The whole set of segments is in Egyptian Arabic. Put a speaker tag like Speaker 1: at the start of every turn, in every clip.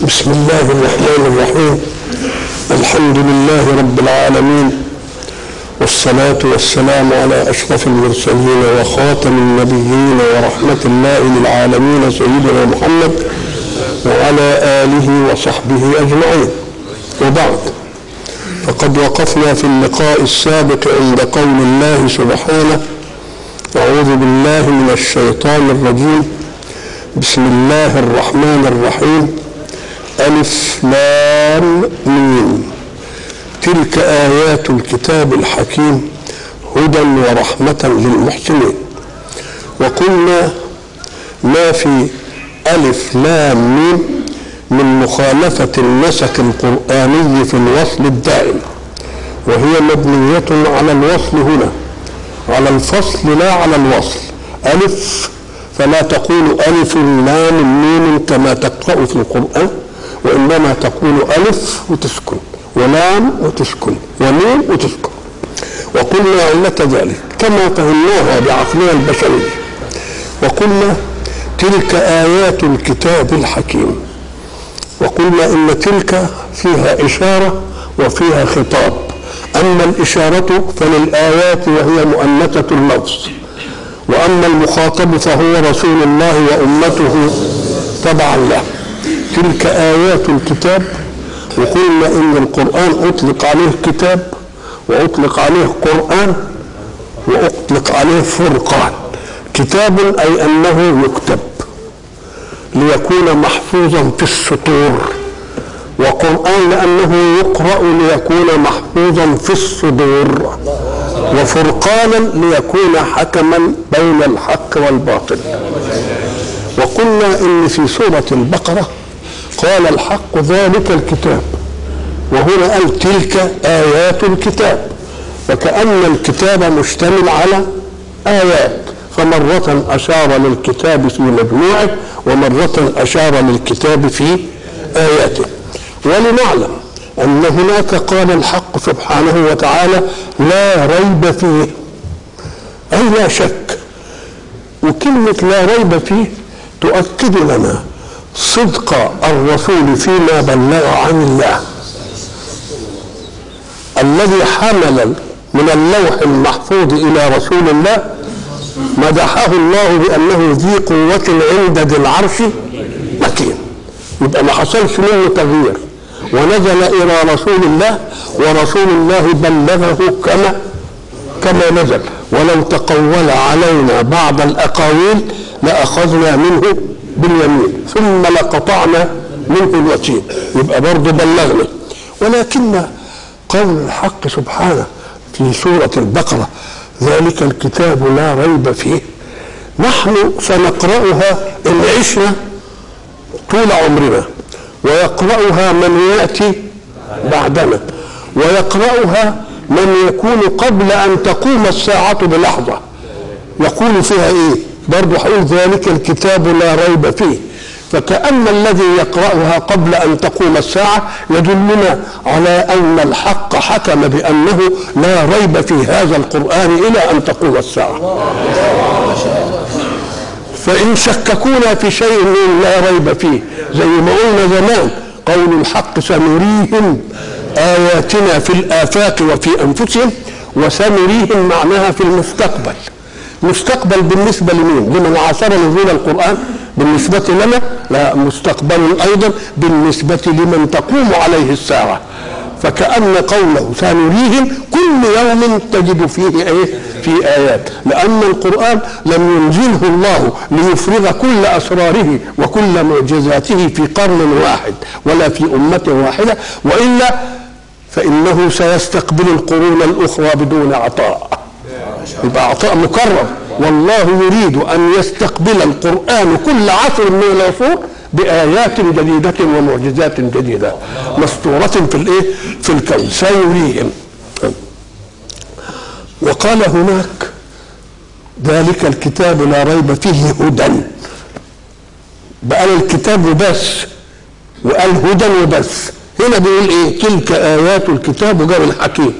Speaker 1: بسم الله الرحمن الرحيم الحمد لله رب العالمين والصلاة والسلام على أشرف المرسلين وخاتم النبيين ورحمة الله للعالمين سيدنا محمد وعلى آله وصحبه أجمعين وبعد فقد وقفنا في اللقاء السابق عند قول الله سبحانه أعوذ بالله من الشيطان الرجيم بسم الله الرحمن الرحيم ألف لام ميم تلك آيات الكتاب الحكيم هدى ورحمة للمحسنين وقلنا ما في ألف لام ميم من مخالفة النسق القرآني في الوصل الدائم وهي مبنية على الوصل هنا على الفصل لا على الوصل ألف فلا تقول ألف لام ميم كما تقرأ في القرآن وإنما تقول ألف وتسكن ولام وتسكن وميم وتسكن وقلنا علة ذلك كما فهمناها بعقلنا البشري وقلنا تلك آيات الكتاب الحكيم وقلنا إن تلك فيها إشارة وفيها خطاب أما الإشارة فللآيات وهي مؤنثة اللفظ وأما المخاطب فهو رسول الله وأمته تبعا له تلك آيات الكتاب وقلنا إن القرآن أطلق عليه كتاب وأطلق عليه قرآن وأطلق عليه فرقان كتاب أي أنه يكتب ليكون محفوظا في السطور وقرآن لأنه يقرأ ليكون محفوظا في الصدور وفرقانا ليكون حكما بين الحق والباطل وقلنا إن في سورة البقرة قال الحق ذلك الكتاب وهنا قال تلك آيات الكتاب وكأن الكتاب مشتمل على آيات فمرة أشار للكتاب في مجموعه ومرة أشار للكتاب في آياته ولنعلم أن هناك قال الحق سبحانه وتعالى لا ريب فيه أي لا شك وكلمة لا ريب فيه تؤكد لنا صدق الرسول فيما بلغ عن الله الذي حمل من اللوح المحفوظ إلى رسول الله مدحه الله بأنه ذي قوة عند ذي العرش مكين يبقى ما حصلش منه تغيير ونزل إلى رسول الله ورسول الله بلغه كما كما نزل ولو تقول علينا بعض الأقاويل لأخذنا منه باليمين ثم لقطعنا منه الوتين يبقى برضه بلغنا ولكن قول الحق سبحانه في سورة البقرة ذلك الكتاب لا ريب فيه نحن سنقرأها إن عشنا طول عمرنا ويقرأها من يأتي بعدنا ويقرأها من يكون قبل أن تقوم الساعة بلحظة يقول فيها إيه برضو حقول ذلك الكتاب لا ريب فيه فكأن الذي يقرأها قبل أن تقوم الساعة يدلنا على أن الحق حكم بأنه لا ريب في هذا القرآن إلى أن تقوم الساعة فإن شككونا في شيء لا ريب فيه زي ما قلنا زمان قول الحق سنريهم آياتنا في الآفاق وفي أنفسهم وسنريهم معناها في المستقبل مستقبل بالنسبة لمين؟ لمن عاصر نزول القرآن بالنسبة لنا لا مستقبل أيضا بالنسبة لمن تقوم عليه الساعة فكأن قوله سنريهم كل يوم تجد فيه ايه؟ في آيات لأن القرآن لم ينزله الله ليفرغ كل أسراره وكل معجزاته في قرن واحد ولا في أمة واحدة وإلا فإنه سيستقبل القرون الأخرى بدون عطاء يبقى عطاء مكرم والله يريد أن يستقبل القرآن كل عصر من العصور بآيات جديدة ومعجزات جديدة مسطورة في الإيه؟ في الكون سيريهم وقال هناك ذلك الكتاب لا ريب فيه هدى بقى الكتاب وبس وقال هدى وبس هنا بيقول ايه تلك ايات الكتاب وجاب الحكيم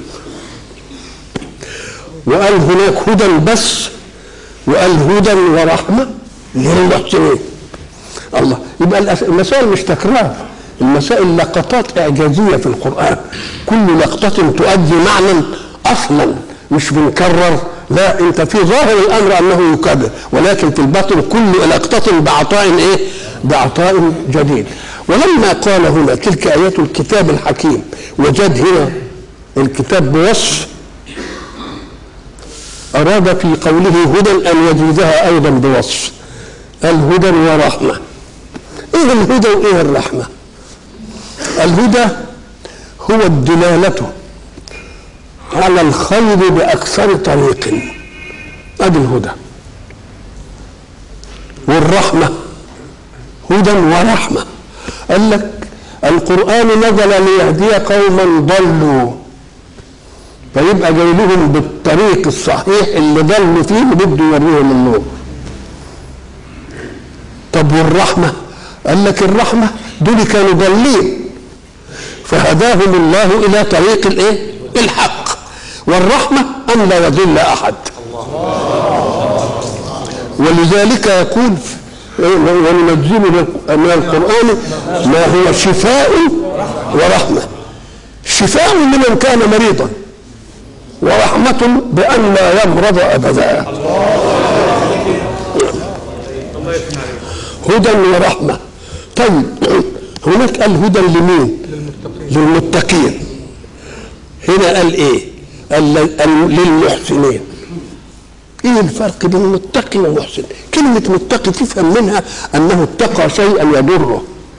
Speaker 1: وقال هناك هدى بس وقال هدى ورحمه للمحسنين الله يبقى المسائل مش تكرار المسائل لقطات إعجازية في القرآن كل لقطة تؤدي معنى أصلا مش بنكرر لا انت في ظاهر الامر انه يكرر ولكن في الباطن كل لقطة بعطاء ايه؟ بعطاء جديد ولما قال هنا تلك ايات الكتاب الحكيم وجد هنا الكتاب بوصف اراد في قوله هدى ان يزيدها ايضا بوصف قال هدى ورحمه ايه الهدى وايه الرحمه الهدى هو الدلاله على الخير باكثر طريق ادي الهدى والرحمه هدى ورحمه قال لك القران نزل ليهدي قوما ضلوا فيبقى جاي لهم بالطريق الصحيح اللي ضلوا فيه وبده يوريهم النور طب والرحمه قال لك الرحمه دول كانوا ضالين فهداهم الله الى طريق الايه الحق والرحمه ان لا يضل احد ولذلك يقول وننزل من القران ما هو شفاء ورحمه شفاء لمن كان مريضا ورحمة بأن لا يمرض أبدا هدى ورحمة طيب هناك قال هدى لمين للمتقين هنا قال ايه قال للمحسنين ايه الفرق بين متقي ومحسن كلمة متقي تفهم منها انه اتقى شيئا يضره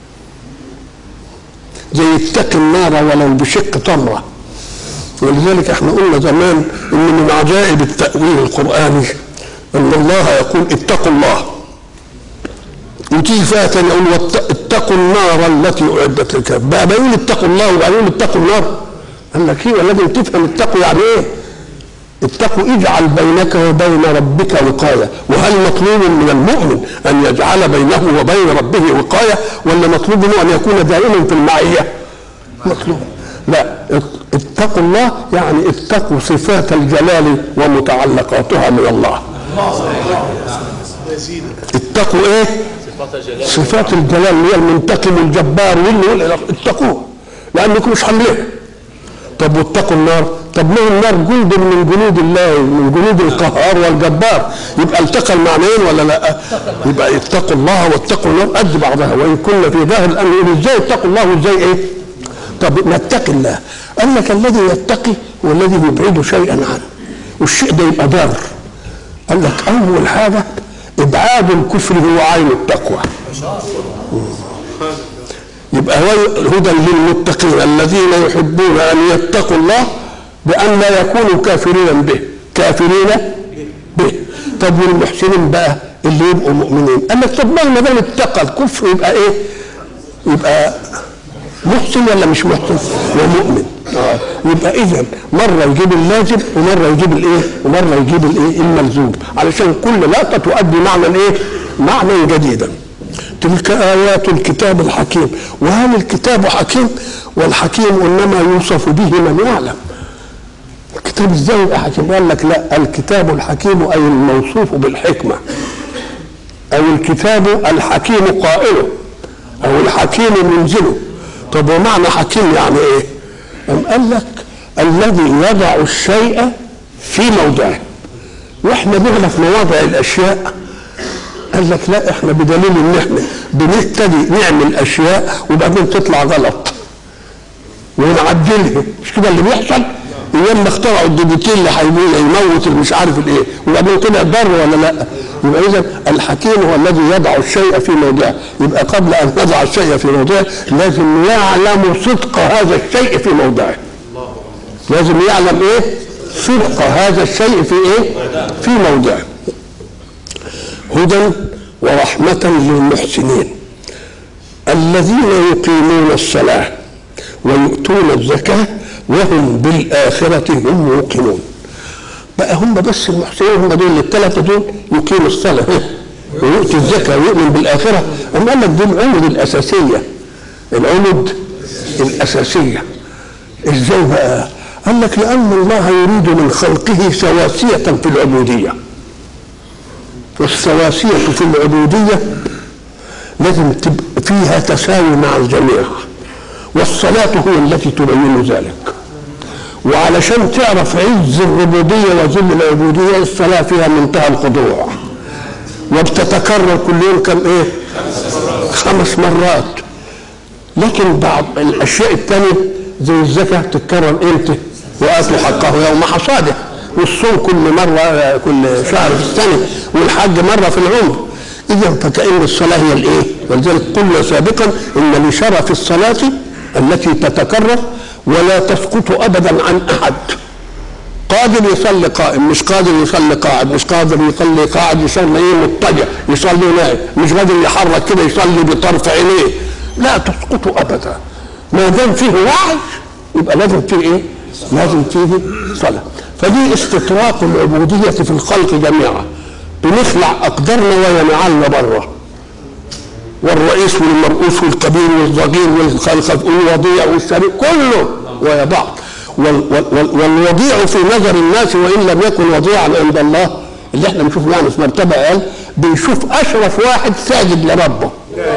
Speaker 1: زي اتقي النار ولو بشق تمره ولذلك احنا قلنا زمان ان من عجائب التأويل القرآني ان الله يقول اتقوا الله وتيجي فيها تاني يقول اتقوا النار التي اعدت للكافرين بقى بيقول اتقوا الله وبعدين اتقوا النار قال لك ايه لازم تفهم اتقوا يعني ايه اتقوا اجعل بينك وبين ربك وقاية وهل مطلوب من المؤمن أن يجعل بينه وبين ربه وقاية ولا مطلوب منه أن يكون دائما في المعية مطلوب لا اتقوا الله يعني اتقوا صفات الجلال ومتعلقاتها من الله اتقوا ايه صفات الجلال اللي هي المنتقم الجبار واللي اتقوه لانكم مش حاملين طب واتقوا النار طب ما النار جند من جنود الله من جنود القهار والجبار يبقى التقى المعنيين ولا لا يبقى اتقوا الله واتقوا النار قد بعضها وان كنا في ظاهر الامر يقول ازاي اتقوا الله وازاي ايه طب نتقي الله قال لك الذي يتقي هو الذي يبعد شيئا عنه والشيء ده يبقى ضار قال لك اول حاجه ابعاد الكفر هو عين التقوى يبقى هو هدى للمتقين الذين يحبون ان يتقوا الله بان لا يكونوا كافرين به كافرين به طب والمحسنين بقى اللي يبقوا مؤمنين قال لك طب ما دام اتقى الكفر يبقى ايه يبقى محسن ولا مش محسن ومؤمن آه. يبقى اذا مره يجيب اللازم ومره يجيب الايه ومره يجيب الايه الملزوم علشان كل لقطه تؤدي معنى ايه معنى جديدا تلك ايات الكتاب الحكيم وهل الكتاب حكيم والحكيم انما يوصف به من يعلم الكتاب ازاي يبقى حكيم قال لك لا الكتاب الحكيم اي الموصوف بالحكمه او الكتاب الحكيم قائله او الحكيم منزله طب ومعنى حكيم يعني ايه أم قال لك الذي يضع الشيء في موضعه واحنا بنعرف مواضع الاشياء قال لك لا احنا بدليل ان احنا بنبتدي نعمل اشياء وبعدين تطلع غلط ونعدلها مش كده اللي بيحصل ايام ما اخترعوا الديبوتين اللي هيموت يموت مش عارف الايه وبعدين طلع ضر ولا لا يبقى اذا الحكيم هو الذي يضع الشيء في موضعه يبقى قبل ان يضع الشيء في موضعه لازم يعلم صدق هذا الشيء في موضعه لازم يعلم ايه صدق هذا الشيء في ايه في موضعه هدى ورحمة للمحسنين الذين يقيمون الصلاة ويؤتون الزكاة وهم بالآخرة هم موقنون بقى هم بس المحسنين هم دول الثلاثة دول يقيموا الصلاة ويؤتي الزكاة ويؤمن بالآخرة أما قال لك دي العمد الأساسية العمد الأساسية إزاي بقى؟ قال لك لأن الله يريد من خلقه سواسية في العبودية والسواسية في العبودية لازم تبقى فيها تساوي مع الجميع والصلاة هي التي تبين ذلك وعلشان تعرف عز الربوبية وذل العبودية الصلاة فيها منتهى الخضوع وبتتكرر كل يوم كم ايه خمس مرات لكن بعض الاشياء الثانيه زي الزكاه تتكرر امتى واتوا حقه يوم حصاده والصوم كل مره كل شهر في السنه والحج مره في العمر اذا فكأن الصلاه هي الايه ولذلك قلنا سابقا ان لشرف الصلاه التي تتكرر ولا تسقط ابدا عن احد قادر يصلي قائم مش قادر يصلي قاعد مش قادر يصلي قاعد يصلي ايه مضطجع يصلي نايم مش قادر يحرك كده يصلي بطرف عينيه لا تسقط ابدا ما دام فيه وعي يبقى لازم فيه ايه؟ لازم فيه صلاه فدي استطراق العبوديه في الخلق جميعا بنخلع اقدارنا وينعلنا بره والرئيس والمرؤوس والكبير والصغير والخلق والوضيع والسريع كله ويا بعض وال وال والوضيع في نظر الناس وان لم يكن وضيعا عند الله اللي احنا بنشوفه يعني في مرتبه اقل بنشوف اشرف واحد ساجد لربه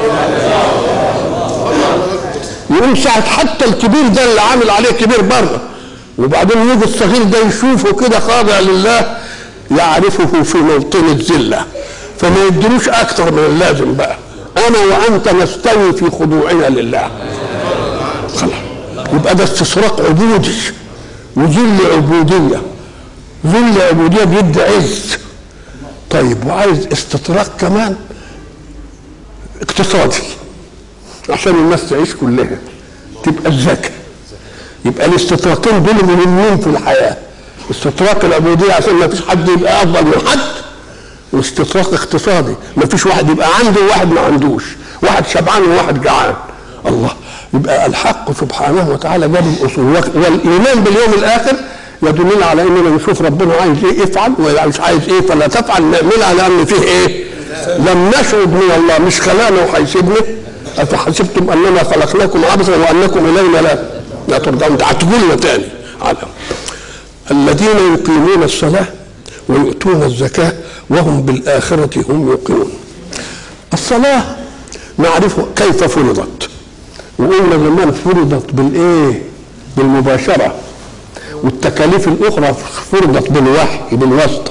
Speaker 1: يقوم ساعة حتى الكبير ده اللي عامل عليه كبير بره وبعدين يجي الصغير ده يشوفه كده خاضع لله يعرفه في موطن الذلة فما يدروش أكثر من اللازم بقى أنا وأنت نستوي في خضوعنا لله خلاص يبقى ده استسراق عبودي وذل عبودية ذل عبودية بيدي عز طيب وعايز استطراق كمان اقتصادي عشان الناس تعيش كلها تبقى الزكاة يبقى الاستطراقين دول مهمين في الحياة استطراق العبودية عشان ما فيش حد يبقى أفضل من حد واستطراق اقتصادي ما فيش واحد يبقى عنده وواحد ما عندوش واحد شبعان وواحد جعان الله يبقى الحق سبحانه وتعالى جاب الاصول والايمان باليوم الاخر يدلنا على اننا نشوف ربنا عايز ايه افعل ومش عايز ايه فلا تفعل نعملها لان فيه ايه؟ لم نشهد من الله مش خلقنا وهيسيبنا افحسبتم انما خلقناكم عبثا وانكم الينا لا لا ترجعون تعتبوا لنا تاني على الذين يقيمون الصلاه ويؤتون الزكاه وهم بالاخره هم يوقنون الصلاه نعرف كيف فرضت وقلنا زمان فرضت بالايه بالمباشره والتكاليف الاخرى فرضت بالوحي بالواسطه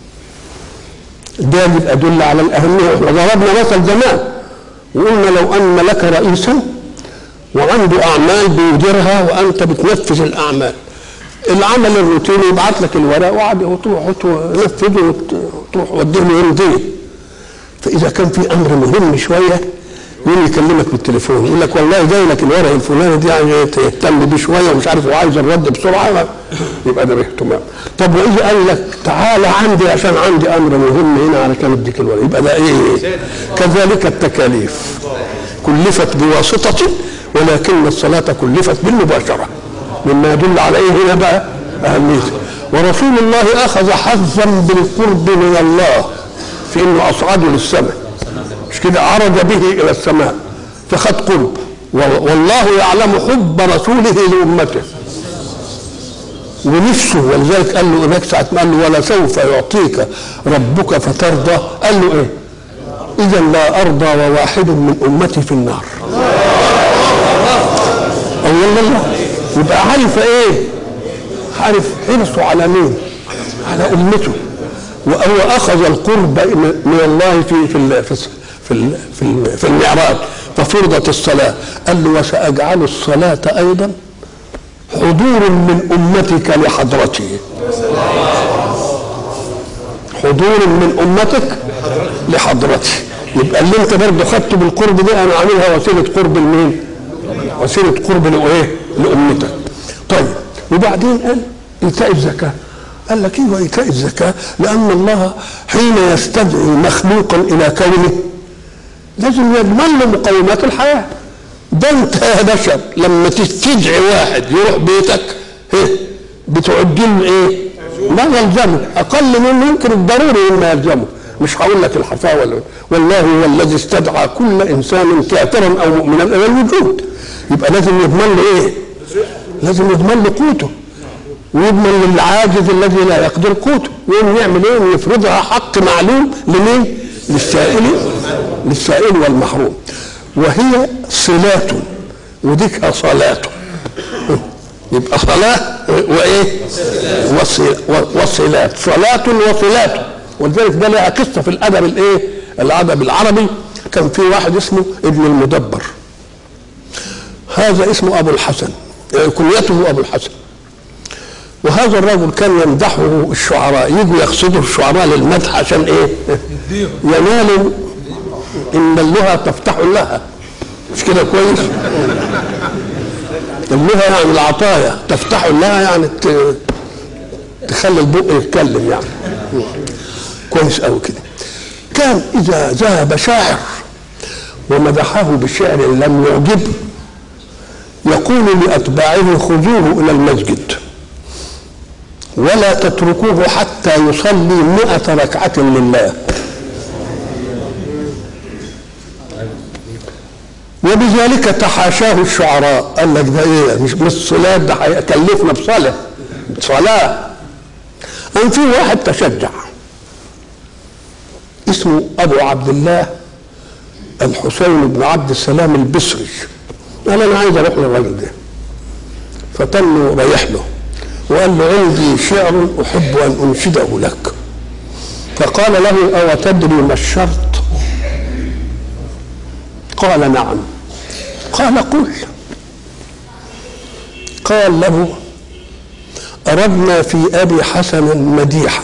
Speaker 1: ده يدل على الاهميه احنا ضربنا مثل زمان وقلنا لو ان لك رئيسا وعنده اعمال بيديرها وانت بتنفذ الاعمال العمل الروتيني يبعت لك الورق وقعد وتروح تنفذه وتروح وديه له يمضيه فاذا كان في امر مهم شويه مين يكلمك بالتليفون يقول لك والله جاي لك الورق الفلاني دي يعني تهتم بيه شويه ومش عارف وعايز الرد بسرعه يبقى ده باهتمام طب واذا قال لك تعالى عندي عشان عندي امر مهم هنا علشان اديك الورق يبقى ده ايه كذلك التكاليف كلفت بواسطه ولكن الصلاه كلفت بالمباشره مما يدل على ايه هنا بقى اهميته ورسول الله اخذ حظا بالقرب من الله في انه اصعده للسماء مش كده عرج به الى السماء فخد قرب والله يعلم حب رسوله لامته ونفسه ولذلك قال له هناك ساعه ما قال له ولسوف يعطيك ربك فترضى قال له ايه؟ اذا لا ارضى وواحد من امتي في النار. الله الله يبقى عارف ايه؟ عارف حرصه على مين؟ على امته وهو اخذ القرب من الله في في في في في, في المعراج ففرضت الصلاه قال له وساجعل الصلاه ايضا حضور من امتك لحضرتي حضور من امتك لحضرتي يبقى اللي انت برضه خدته بالقرب ده انا عاملها وسيله قرب لمين؟ وسيله قرب لايه؟ لامتك. طيب وبعدين قال ايتاء الزكاه قال لك ايه ايتاء الزكاه؟ لان الله حين يستدعي مخلوقا الى كونه لازم يضمن له مقومات الحياه. ده انت يا بشر لما تستدعي واحد يروح بيتك ايه؟ بتعد له ايه؟ ما يلزمه اقل منه يمكن الضروري ما يلزمه مش هقول لك الحفاوه ولا والله هو الذي استدعى كل انسان كافرا او مؤمنا الى الوجود يبقى لازم يضمن له ايه؟ لازم يضمن له قوته ويضمن للعاجز الذي لا يقدر قوته يقوم يعمل ايه؟ يفرضها حق معلوم لمين؟ للسائل للسائل والمحروم وهي صلات وديكها صلاته يبقى صلاة وإيه؟ وصل وصلات صلاة وصلات ولذلك ده لها قصة في الأدب الإيه؟ الأدب العربي كان في واحد اسمه ابن المدبر هذا اسمه أبو الحسن يعني كنيته أبو الحسن وهذا الرجل كان يمدحه الشعراء يجوا يقصدوا الشعراء للمدح عشان ايه؟ ينالوا ان اللغه تفتح لها مش كده كويس؟ اللغه يعني العطايا تفتح لها يعني تخلي البق يتكلم يعني كويس قوي كده كان اذا ذهب شاعر ومدحه بشعر لم يعجبه يقول لاتباعه خذوه الى المسجد ولا تتركوه حتى يصلي مئة ركعة لله وبذلك تحاشاه الشعراء قال لك ده ايه مش مش صلاة ده هيكلفنا بصلاة صلاة أن في واحد تشجع اسمه أبو عبد الله الحسين بن عبد السلام البصري قال أنا عايز أروح للراجل ده فتنه رايح له وقال له عندي شعر أحب أن أنشده لك فقال له أو تدري ما الشرط قال نعم قال قل قال له أردنا في أبي حسن مديحا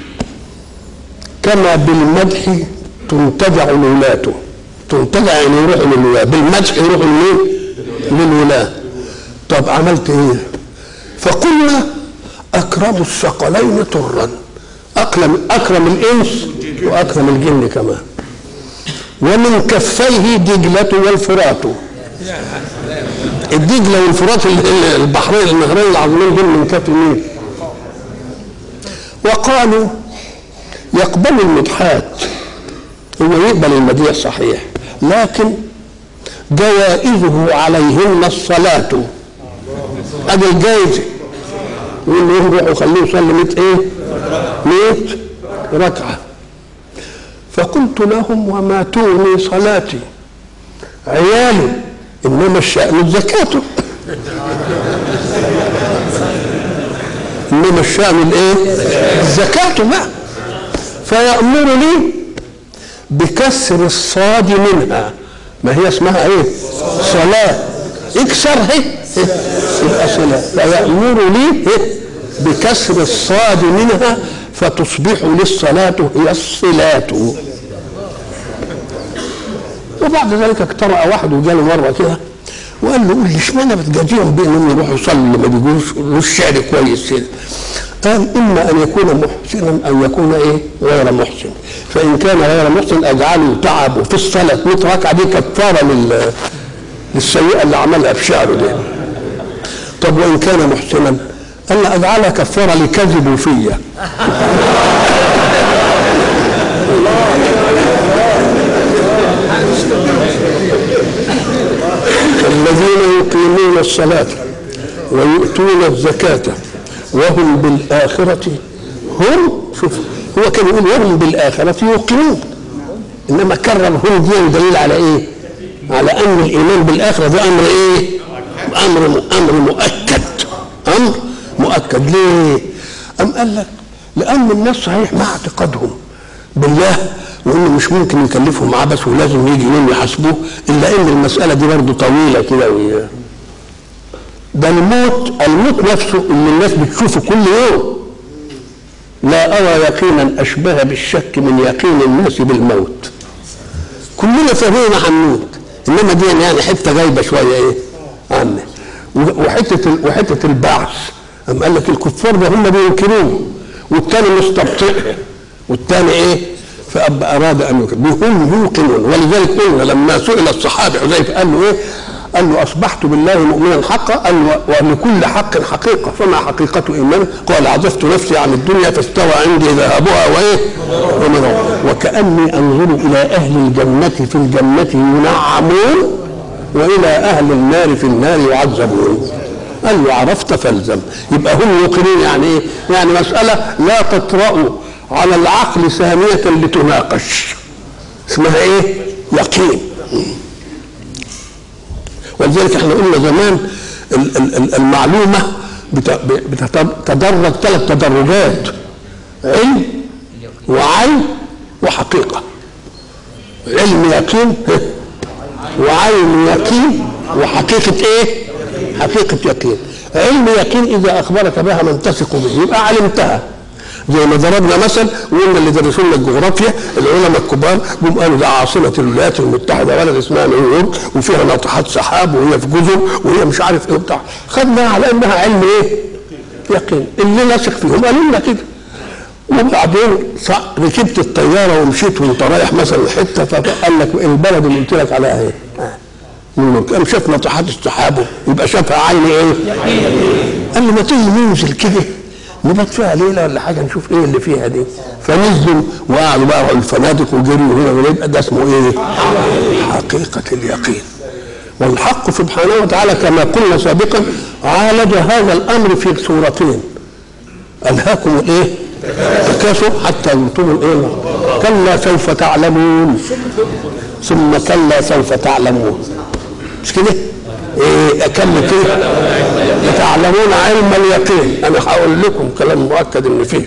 Speaker 1: كما بالمدح تنتجع الولاة تنتجع يعني يروح للولاة بالمدح يروح لمين؟ للولاة طب عملت ايه؟ فقلنا اكرم الثقلين طرا اكرم اكرم الانس واكرم الجن كمان ومن كفيه دجلة والفرات الدجلة والفرات البحرين النهرين العظيمين دول من كف مين؟ وقالوا يقبل المدحات هو يقبل المديح صحيح لكن جوائزه عليهن الصلاة ادي الجايزة يقول له يروح وخليه يصلي 100 ايه؟ 100 ركعة فقلت لهم وما تغني صلاتي عيالي انما الشأن الزكاة انما الشأن الايه؟ الزكاة بقى فيأمرني بكسر الصاد منها ما هي اسمها ايه؟ صلاة اكسر هي يبقى صلاة فيأمرني بكسر الصاد منها فتصبح للصلاة هي الصلاة وبعد ذلك اقترأ واحد وجاله مرة كده وقال له قول لي اشمعنى بتجازيهم بانهم يروحوا يصلوا ما بيجوش الشعر كويس كده قال اما ان يكون محسنا او يكون ايه غير محسن فان كان غير محسن اجعله تعبه في الصلاه 100 ركعه دي كفاره لل للسيئه اللي عملها في شعره دي طب وان كان محسنا قال اجعلها كفاره لكذبوا فيا الذين يقيمون الصلاه ويؤتون الزكاه وهم بالآخرة هم شوف هو كان يقول وهم بالآخرة يوقنون إنما كرر هم دي دليل على إيه؟ على أن الإيمان بالآخرة ده أمر إيه؟ أمر أمر مؤكد أمر مؤكد ليه؟ أم قال لك لأن الناس صحيح مع اعتقادهم بالله وانه مش ممكن يكلفهم عبث ولازم يجي يوم يحاسبوه الا ان المساله دي برضه طويله كده وياه ده الموت الموت نفسه اللي الناس بتشوفه كل يوم لا أرى يقينا أشبه بالشك من يقين الناس بالموت كلنا فاهمين هنموت إنما دي يعني حتة غايبة شوية إيه عنه وحتة وحتة البعث أم قال لك الكفار ده هم بينكروه والتاني مستبطئ والتاني إيه فأراد أن ينكر هم يوقنون ولذلك قلنا لما سئل الصحابي حذيفة قال له إيه قال له اصبحت بالله مؤمنا حقا قال له ولكل حق حقيقه فما حقيقه ايمانه قال عزفت نفسي عن الدنيا فاستوى عندي ذهابها وايه ومنها وكاني انظر الى اهل الجنه في الجنه ينعمون والى اهل النار في النار يعذبون قال له عرفت فالزم يبقى هم يوقنون يعني ايه يعني مساله لا تطرا على العقل ثانيه لتناقش اسمها ايه يقين ولذلك احنا قلنا زمان ال- ال- ال- المعلومه بت- بتتدرج ثلاث تدرجات علم وعين وحقيقه علم يقين وعين يقين وحقيقة ايه؟ حقيقة يقين علم يقين إذا أخبرك بها من تثق به يبقى علمتها زي ما ضربنا مثل وقلنا اللي درسوا لنا الجغرافيا العلماء الكبار جم قالوا ده عاصمة الولايات المتحدة بلد اسمها نيويورك وفيها ناطحات سحاب وهي في جزر وهي مش عارف ايه وبتاع خدناها على انها علم ايه؟ يقين اللي نثق فيهم قالوا لنا كده وبعدين صع- ركبت الطياره ومشيت وانت رايح مثلا حته فقال لك البلد اللي قلت لك عليها ايه؟ نيويورك قام شاف ناطحات السحاب يبقى شافها عين ايه؟ قال لي ما تيجي ننزل كده نبات فيها ليله ولا حاجه نشوف ايه اللي فيها دي فنزلوا وقعدوا بقى على الفنادق وجريوا هنا ويبقى ده اسمه ايه؟ حقيقه اليقين والحق سبحانه وتعالى كما قلنا سابقا عالج هذا الامر في صورتين ألهاكم الإيه؟ تكاثر حتى زرتم الإيه؟ كلا سوف تعلمون ثم كلا سوف تعلمون مش كده؟ إيه أكمل كده؟ تعلمون علم اليقين أنا هقول لكم كلام مؤكد إن فيه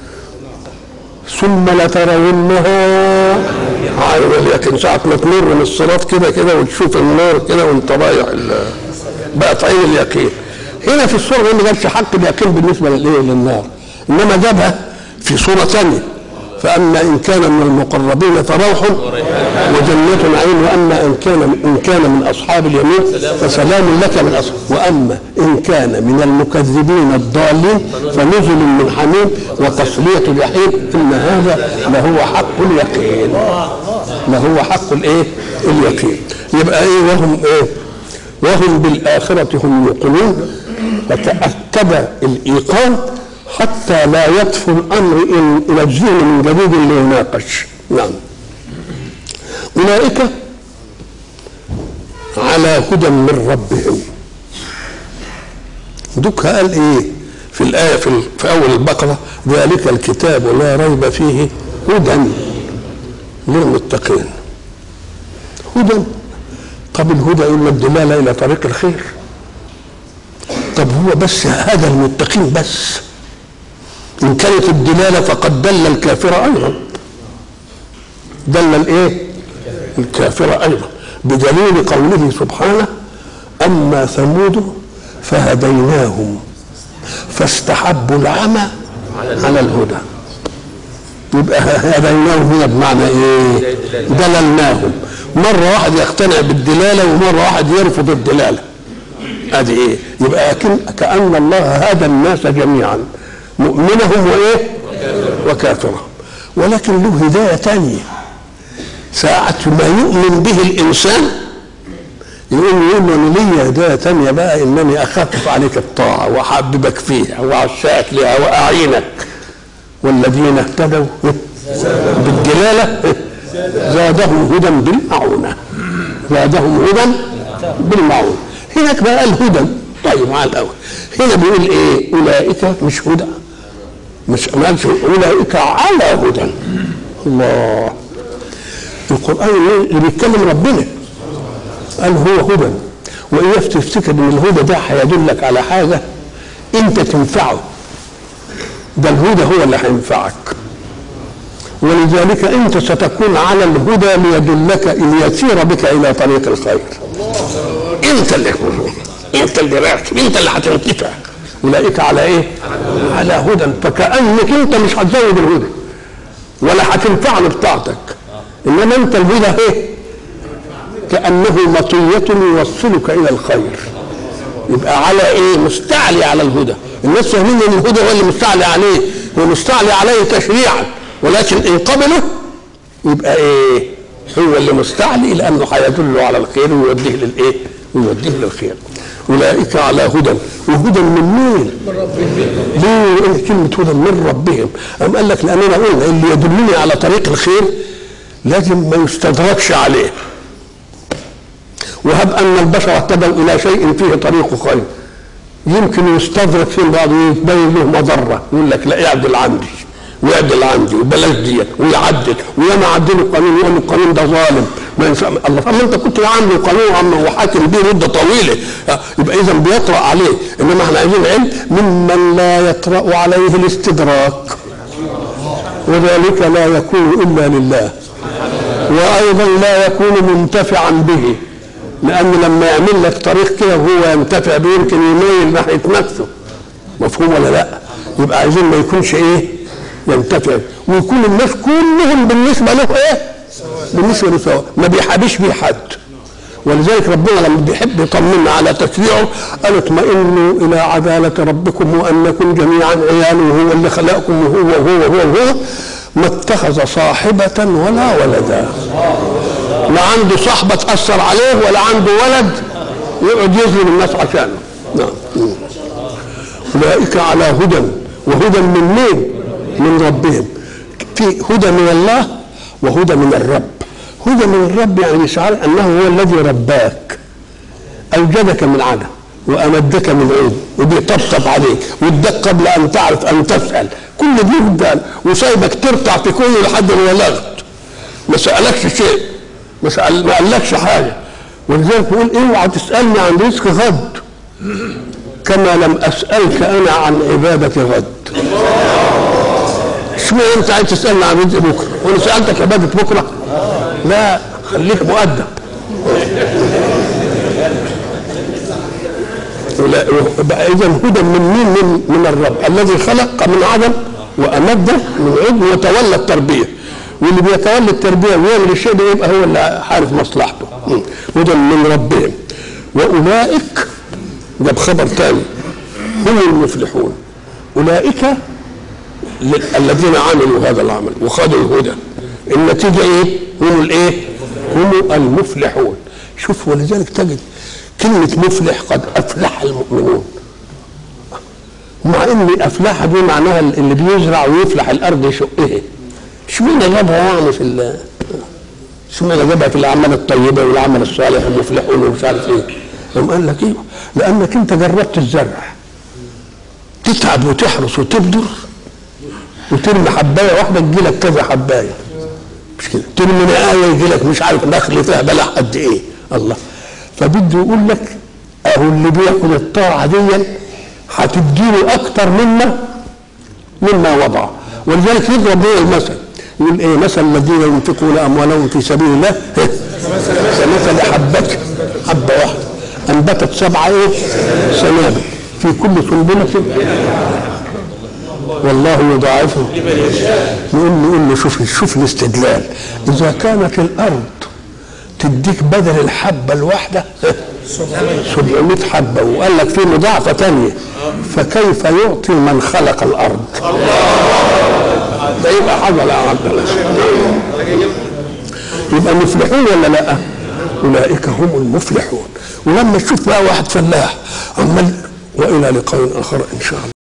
Speaker 1: ثم لترونها عين اليقين ساعة ما تمر من الصراط كده كده وتشوف النور كده وانت رايح ال- بقت عين اليقين هنا في الصورة ما جابش حق اليقين بالنسبة للايه للنار انما جابها في صورة ثانية فأما إن كان من المقربين فروح وجنة نعيم وأما إن كان إن كان من أصحاب اليمين فسلام لك من أصحاب وأما إن كان من المكذبين الضالين فنزل من حميم وتصلية جحيم إن هذا لهو حق اليقين لهو حق الإيه؟ اليقين يبقى إيه وهم إيه؟ وهم بالآخرة هم يوقنون فتأكد الإيقان حتى لا يطفو الأمر إلى- إلى الذهن من جديد ليناقش نعم أولئك على هدى من ربهم دوك قال ايه في الآية في, ال- في أول البقرة ذلك الكتاب لا ريب فيه هدى للمتقين هدى طب الهدى يقول الدلالة إلى طريق الخير طب هو بس هذا المتقين بس إن كانت الدلالة فقد دل الكافر أيضا دل الإيه؟ الكافر أيضا بدليل قوله سبحانه أما ثمود فهديناهم فاستحبوا العمى على الهدى يبقى هديناهم هنا بمعنى ايه؟ دللناهم مرة واحد يقتنع بالدلالة ومرة واحد يرفض الدلالة ادي ايه؟ يبقى أكن كأن الله هدى الناس جميعا مؤمنهم وايه؟ وكافرهم ولكن له هداية تانية ساعة ما يؤمن به الإنسان يقول يقول له أنا ليا هداية تانية بقى إنني أخفف عليك الطاعة وأحببك فيها وأعشاك لها وأعينك والذين اهتدوا بالدلالة زادهم هدى بالمعونة زادهم هدى بالمعونة هناك بقى الهدى طيب مع الأول هنا بيقول إيه أولئك مش هدى مش ما قالش أولئك على هدى الله القرآن اللي بيتكلم ربنا قال هو هدى وإياك تفتكر إن الهدى ده هيدلك على حاجة أنت تنفعه ده الهدى هو اللي هينفعك ولذلك انت ستكون على الهدى ليدلك ليسير بك الى طريق الخير انت اللي انت اللي راكب انت اللي هتنتفع اولئك على ايه؟ على هدى فكانك انت مش هتزود الهدى ولا هتنفع بتاعتك انما انت الهدى ايه؟ كانه مطيه يوصلك الى الخير يبقى على ايه مستعلي على الهدى الناس فاهمين ان الهدى هو اللي مستعلي عليه هو مستعلي عليه تشريعا ولكن ان قبله يبقى ايه هو اللي مستعلي لانه هيدله على الخير ويوديه للايه ويوديه للخير اولئك على هدى وهدى من مين ليه إيه كلمه هدى من ربهم ام قال لك لاننا قلنا اللي يدلني على طريق الخير لازم ما يستدركش عليه وهب ان البشر اهتدوا الى شيء فيه طريق خير يمكن يستدرك في بعض ويتبين له مضره يقول لك لا اعدل عندي ويعدل عندي وبلاش ديت ويعدل وياما عدلوا القانون يقول القانون ده ظالم ما ينفع الله طب ما انت كنت عامله قانون عم وحاكم بيه مده طويله آه، يبقى اذا بيطرا عليه انما احنا عايزين علم ممن لا يطرا عليه الاستدراك وذلك لا يكون الا لله وايضا لا يكون منتفعا به لان لما يعمل لك طريق كده وهو ينتفع به يمكن يميل ناحيه نفسه مفهوم ولا لا يبقى عايزين ما يكونش ايه ينتفع ويكون الناس كلهم بالنسبه له ايه بالنسبه له سواء ما بيحابيش بيه حد ولذلك ربنا لما بيحب يطمنا على تشريعه قال اطمئنوا الى عداله ربكم وانكم جميعا عياله وهو اللي خلقكم وهو وهو وهو, وهو ما اتخذ صاحبة ولا ولدا لا عنده صاحبة تأثر عليه ولا عنده ولد يقعد يظلم الناس عشانه نعم أولئك على هدى وهدى من مين؟ من ربهم في هدى من الله وهدى من الرب هدى من الرب يعني يشعر أنه هو الذي رباك أوجدك من عدم وأمدك من عود وبيطبطب عليك واداك قبل أن تعرف أن تسأل كل دي هدى وسايبك ترتع في كل لحد ما بلغت ما سألكش شيء ما, سأل ما قالكش حاجة ولذلك يقول اوعى تسألني عن رزق غد كما لم أسألك أنا عن عبادة غد اشمعنى أنت عايز تسألني عن رزق بكرة وأنا سألتك عبادة بكرة لا خليك مؤدب إذا هدى من مين من, من الرب الذي خلق من عدم وأمد من عدم وتولى التربية واللي بيتولى التربية ويعمل الشيء ده يبقى هو اللي عارف مصلحته هدى من ربهم وأولئك جاب خبر ثاني هم المفلحون أولئك الذين عملوا هذا العمل وخذوا الهدى النتيجة إيه؟ هم الإيه؟ هم المفلحون شوف ولذلك تجد كلمة مفلح قد أفلح المؤمنون مع ان افلاح دي معناها اللي بيزرع ويفلح الارض يشقها اشمعنى جابها يعني في ال اشمعنى جابها في الاعمال الطيبه والعمل الصالح المفلحون ومش عارف ايه قام قال لك ايه لانك انت جربت الزرع تتعب وتحرس وتبذر وترمي حبايه واحده تجي لك كذا حبايه مش كده ترمي نقايه يجي لك مش عارف نخل فيها بلح قد ايه الله فبده يقول لك اهو اللي بياكل الطاعه دي هتديله اكتر مما مما وضع ولذلك يضرب به المثل يقول ايه مثل الذين ينفقون اموالهم في سبيل الله كمثل حبة حبة واحدة انبتت سبعة ايه سنابل في كل سنبلة والله يضاعفه نقول نقول له شوف شوف الاستدلال اذا كانت الارض تديك بدل الحبة الواحدة 700 حبة وقال لك في مضاعفة ثانية فكيف يعطي من خلق الأرض ده يبقى حاجة لا عبد الله يبقى مفلحون ولا لا أولئك هم المفلحون ولما تشوف بقى واحد فلاح عمال وإلى لقاء آخر إن شاء الله